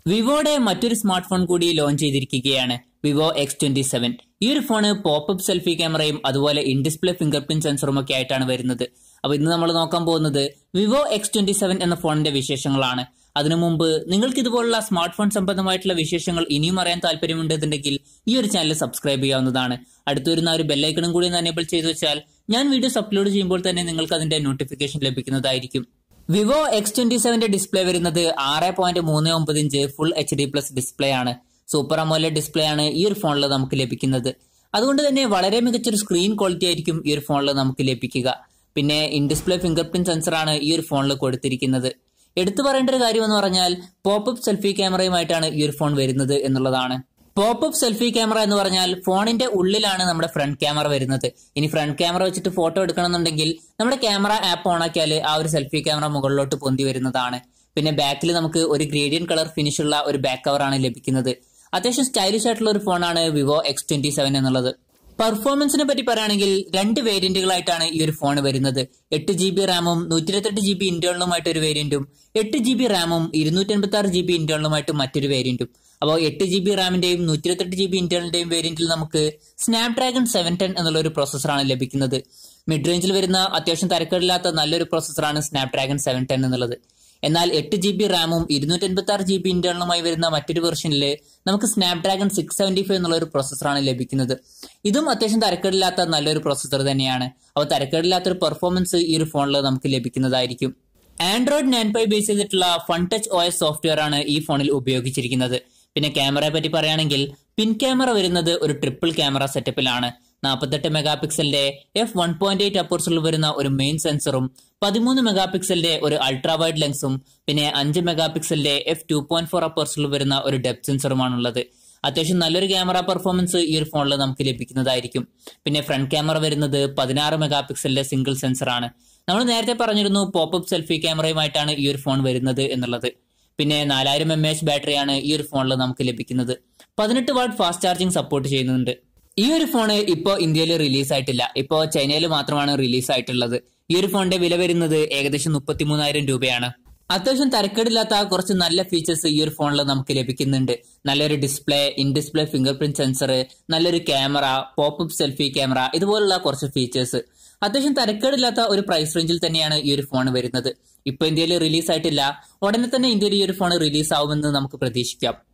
വിവോയുടെ മറ്റൊരു smart phone കൂടി launch ചെയ്തിരിക്കുകയാണ് വിവോ എക്സ് ട്വന്റി സെവൻ ഈ ഒരു ഫോണ് പോപ്പപ്പ് സെൽഫി ക്യാമറയും അതുപോലെ ഇൻ ഡിസ്പ്ലേ ഫിംഗർ പ്രിന്റ് സെൻസറും ഒക്കെ ആയിട്ടാണ് വരുന്നത് അപ്പൊ ഇന്ന് നമ്മൾ നോക്കാൻ പോകുന്നത് വിവോ എക്സ് ട്വന്റി സെവൻ എന്ന ഫോണിന്റെ വിശേഷങ്ങളാണ് അതിനു മുമ്പ് നിങ്ങൾക്ക് ഇതുപോലുള്ള സ്മാർട്ട് ഫോൺ സംബന്ധമായിട്ടുള്ള വിശേഷങ്ങൾ ഇനിയും അറിയാൻ താല്പര്യമുണ്ടെന്നുണ്ടെങ്കിൽ ഈ ഒരു ചാനൽ സബ്സ്ക്രൈബ് ചെയ്യാവുന്നതാണ് അടുത്ത് വരുന്ന ഒരു ബെല്ലൈക്കണും കൂടി ഒന്ന് എനേബിൾ ചെയ്തു വെച്ചാൽ ഞാൻ വീഡിയോസ് അപ്ലോഡ് ചെയ്യുമ്പോൾ തന്നെ നിങ്ങൾക്ക് അതിന്റെ നോട്ടിഫിക്കേഷൻ ലഭിക്കുന്നതായിരിക്കും വിവോ എക്സ് ട്വന്റി സെവന്റെ ഡിസ്പ്ലേ വരുന്നത് ആറ് പോയിന്റ് മൂന്ന് ഒമ്പത് inch full H D plus display ആണ് സൂപ്പർ അമോലെ ഡിസ്പ്ലേ ആണ് ഈ ഒരു ഫോണിൽ നമുക്ക് ലഭിക്കുന്നത് അതുകൊണ്ട് തന്നെ വളരെ മികച്ചൊരു സ്ക്രീൻ ക്വാളിറ്റി ആയിരിക്കും ഈ ഒരു ഫോണിൽ നമുക്ക് ലഭിക്കുക പിന്നെ ഇൻ ഡിസ്പ്ലേ ഫിംഗർ പ്രിന്റ് സെൻസറാണ് ഈ ഒരു ഫോണിൽ കൊടുത്തിരിക്കുന്നത് എടുത്തു പറയേണ്ട ഒരു കാര്യം എന്ന് പറഞ്ഞാൽ പോപ്പപ്പ് സെൽഫി ക്യാമറയുമായിട്ടാണ് ഈ ഒരു ഫോൺ വരുന്നത് എന്നുള്ളതാണ് പോപ്പപ്പ് സെൽഫി ക്യാമറ എന്ന് പറഞ്ഞാൽ ഫോണിന്റെ ഉള്ളിലാണ് നമ്മുടെ ഫ്രണ്ട് ക്യാമറ വരുന്നത് ഇനി ഫ്രണ്ട് ക്യാമറ വെച്ചിട്ട് ഫോട്ടോ എടുക്കണമെന്നുണ്ടെങ്കിൽ നമ്മുടെ ക്യാമറ ആപ്പ് ഓൺ ആക്കിയാൽ ആ ഒരു സെൽഫി ക്യാമറ മുകളിലോട്ട് പൊന്തി വരുന്നതാണ് പിന്നെ ബാക്കിൽ നമുക്ക് ഒരു ഗ്രേഡിയൻ കളർ ഫിനിഷ് ഉള്ള ഒരു ബാക്ക് കവറാണ് ലഭിക്കുന്നത് അത്യാവശ്യം സ്റ്റൈലിഷ് ആയിട്ടുള്ള ഒരു ഫോണാണ് വിവോ എക്സ് ട്വന്റി സെവൻ എന്നുള്ളത് പെർഫോമൻസിനെ പറ്റി പറയുകയാണെങ്കിൽ രണ്ട് വേരിയന്റുകളായിട്ടാണ് ഈ ഒരു ഫോൺ വരുന്നത് എട്ട് ജി ബി റാമും നൂറ്റി ഇരുപത്തെട്ട് ജി ബി ഇന്റേണലുമായിട്ട് ഒരു വേരിയന്റും എട്ട് ജി ബി റാമും ഇരുന്നൂറ്റി എൺപത്തി ആറ് ജി ബി ഇന്റേണലുമായിട്ട് മറ്റൊരു വേരിയന്റും അപ്പോൾ എട്ട് ജി ബി റാമിന്റെയും നൂറ്റി ഇരുപത്തെട്ട് ജി ബി ഇന്റേണലിന്റെയും വേരിയന്റിൽ നമുക്ക് സ്നാപ്ഡ്രാഗൺ സെവൻ ടെൻ എന്നുള്ള ഒരു പ്രോസസ്സറാണ് ലഭിക്കുന്നത് മിഡ് റേഞ്ചിൽ വരുന്ന അത്യാവശ്യം തരക്കേടില്ലാത്ത നല്ലൊരു പ്രോസസ്സറാണ് സ്നാപ്ഡ്രാഗൺ സെവൻ ടെൻ എന്നുള്ളത് എന്നാൽ എട്ട് ജി ബി റാമും ഇരുന്നൂറ്റി എൺപത്തി ആറ് ജി ബി ഇന്റേണലുമായി വരുന്ന മറ്റൊരു വെർഷനിൽ നമുക്ക് സ്നാപ്ഡ്രാഗൺ സിക്സ് സെവന്റി ഫൈവ് എന്നുള്ള ഒരു പ്രോസസ്സറാണ് ലഭിക്കുന്നത് ഇതും അത്യാവശ്യം തരക്കേടില്ലാത്ത നല്ലൊരു പ്രോസസ്സർ തന്നെയാണ് അപ്പോൾ തരക്കേടില്ലാത്തൊരു പെർഫോമൻസ് ഈ ഒരു ഫോണിൽ നമുക്ക് ലഭിക്കുന്നതായിരിക്കും ആൻഡ്രോയിഡ് നയൻ ഫൈവ് ബേസ് ചെയ്തിട്ടുള്ള fun touch O S software ആണ് ഈ ഫോണിൽ ഉപയോഗിച്ചിരിക്കുന്നത് പിന്നെ ക്യാമറയെ പറ്റി പറയുകയാണെങ്കിൽ പിൻ ക്യാമറ വരുന്നത് ഒരു ട്രിപ്പിൾ ക്യാമറ സെറ്റപ്പിലാണ് നാൽപ്പത്തെട്ട് മെഗാ പിക്സലിന്റെ എഫ് വൺ പോയിന്റ് എയ്റ്റ് അപ്പോർസിൽ വരുന്ന ഒരു മെയിൻ സെൻസറും പതിമൂന്ന് മെഗാ പിക്സലിന്റെ ഒരു അൾട്രാ വൈഡ് ലെൻസും പിന്നെ അഞ്ച് മെഗാ പിക്സലിന്റെ എഫ് ടു പോയിന്റ് ഫോർ അപ്പോർസിൽ വരുന്ന ഒരു ഡെപ്ത് സെൻസറുമാണുള്ളത് അത്യാവശ്യം നല്ലൊരു ക്യാമറ പെർഫോമൻസ് ഈ ഒരു ഫോണിൽ നമുക്ക് ലഭിക്കുന്നതായിരിക്കും പിന്നെ ഫ്രണ്ട് ക്യാമറ വരുന്നത് പതിനാറ് മെഗാ പിക്സലിന്റെ സിംഗിൾ സെൻസറാണ് നമ്മൾ നേരത്തെ പറഞ്ഞിരുന്നു പോപ്പപ്പ് സെൽഫി ക്യാമറയുമായിട്ടാണ് ഈ ഒരു ഫോൺ വരുന്നത് എന്നുള്ളത് പിന്നെ നാലായിരം എം എച്ച് ബാറ്ററിയാണ് ഈ ഒരു ഫോണിൽ നമുക്ക് ലഭിക്കുന്നത് പതിനെട്ട് വാട്ട് ഫാസ്റ്റ് ചാർജിങ് സപ്പോർട്ട് ചെയ്യുന്നുണ്ട് ഈ ഒരു ഫോണ് ഇപ്പോൾ ഇന്ത്യയിൽ റിലീസ് ആയിട്ടില്ല ഇപ്പോൾ ചൈനയിൽ മാത്രമാണ് റിലീസ് ആയിട്ടുള്ളത് ഈ ഒരു ഫോണിന്റെ വില വരുന്നത് ഏകദേശം മുപ്പത്തിമൂന്നായിരം രൂപയാണ് അത്യാവശ്യം തരക്കേടില്ലാത്ത കുറച്ച് നല്ല ഫീച്ചേഴ്സ് ഈ ഒരു ഫോണിൽ നമുക്ക് ലഭിക്കുന്നുണ്ട് നല്ലൊരു display in display finger print sensor നല്ലൊരു ക്യാമറ പോപ്പപ്പ് സെൽഫി ക്യാമറ ഇതുപോലുള്ള കുറച്ച് ഫീച്ചേഴ്സ് അത്യാവശ്യം തരക്കേടില്ലാത്ത ഒരു പ്രൈസ് റേഞ്ചിൽ തന്നെയാണ് ഈ ഒരു ഫോൺ വരുന്നത് ഇപ്പൊ ഇന്ത്യയിൽ റിലീസ് ആയിട്ടില്ല ഉടനെ തന്നെ ഇന്ത്യയിൽ ഈ ഒരു ഫോൺ റിലീസ് ആവുമെന്ന് നമുക്ക് പ്രതീക്ഷിക്കാം